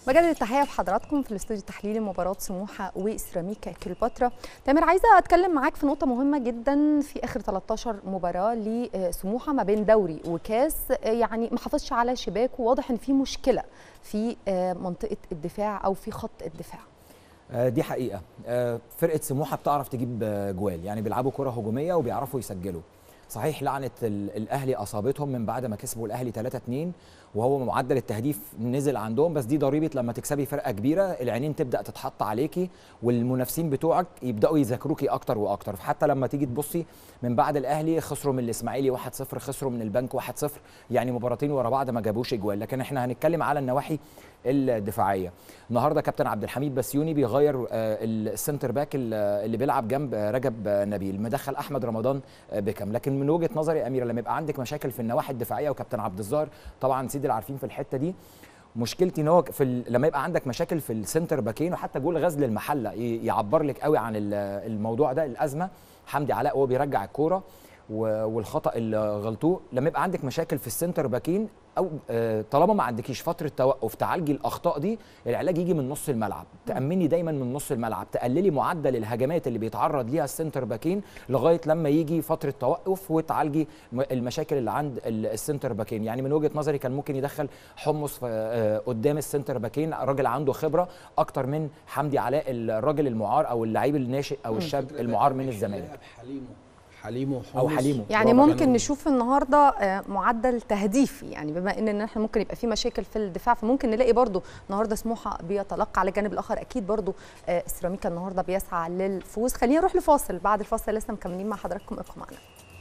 بجدد التحيه بحضراتكم في الاستوديو التحليلي مباراه سموحه وسيراميكا كليوباترا تامر عايزه اتكلم معاك في نقطه مهمه جدا في اخر 13 مباراه لسموحه ما بين دوري وكاس يعني ما حافظش على شباك وواضح ان في مشكله في منطقه الدفاع او في خط الدفاع دي حقيقه فرقه سموحه بتعرف تجيب جوال يعني بيلعبوا كره هجوميه وبيعرفوا يسجلوا صحيح لعنه الاهلي اصابتهم من بعد ما كسبوا الاهلي 3 2 وهو معدل التهديف نزل عندهم بس دي ضريبه لما تكسبي فرقه كبيره العينين تبدا تتحط عليكي والمنافسين بتوعك يبداوا يذاكروكي اكتر واكتر فحتى لما تيجي تبصي من بعد الاهلي خسروا من الاسماعيلي 1-0 خسروا من البنك 1-0 يعني مباراتين ورا بعض ما جابوش اجوال لكن احنا هنتكلم على النواحي الدفاعيه النهارده كابتن عبد الحميد بسيوني بيغير السنتر باك اللي بيلعب جنب رجب نبيل مدخل احمد رمضان بكم لكن من وجهه نظري يا اميره لما يبقى عندك مشاكل في النواحي الدفاعيه وكابتن عبد الظاهر طبعا سيدي العارفين في الحته دي مشكلتي ان هو في ال... لما يبقى عندك مشاكل في السنتر باكين وحتى جول غزل المحله يعبر لك قوي عن الموضوع ده الازمه حمدي علاء وهو بيرجع الكوره والخطا اللي غلطوه لما يبقى عندك مشاكل في السنتر باكين او طالما ما عندكيش فتره توقف تعالجي الاخطاء دي العلاج يجي من نص الملعب تامني دايما من نص الملعب تقللي معدل الهجمات اللي بيتعرض ليها السنتر باكين لغايه لما يجي فتره توقف وتعالجي المشاكل اللي عند السنتر باكين يعني من وجهه نظري كان ممكن يدخل حمص قدام السنتر باكين راجل عنده خبره اكتر من حمدي علاء الراجل المعار او اللعيب الناشئ او الشاب المعار من الزمالك حليمو او حليمو يعني ممكن نشوف النهارده معدل تهديفي يعني بما ان احنا ممكن يبقى في مشاكل في الدفاع فممكن نلاقي برضو النهارده سموحه بيتلقى على الجانب الاخر اكيد برضو سيراميكا النهارده بيسعى للفوز خلينا نروح لفاصل بعد الفاصل لسه مكملين مع حضراتكم ابقوا معنا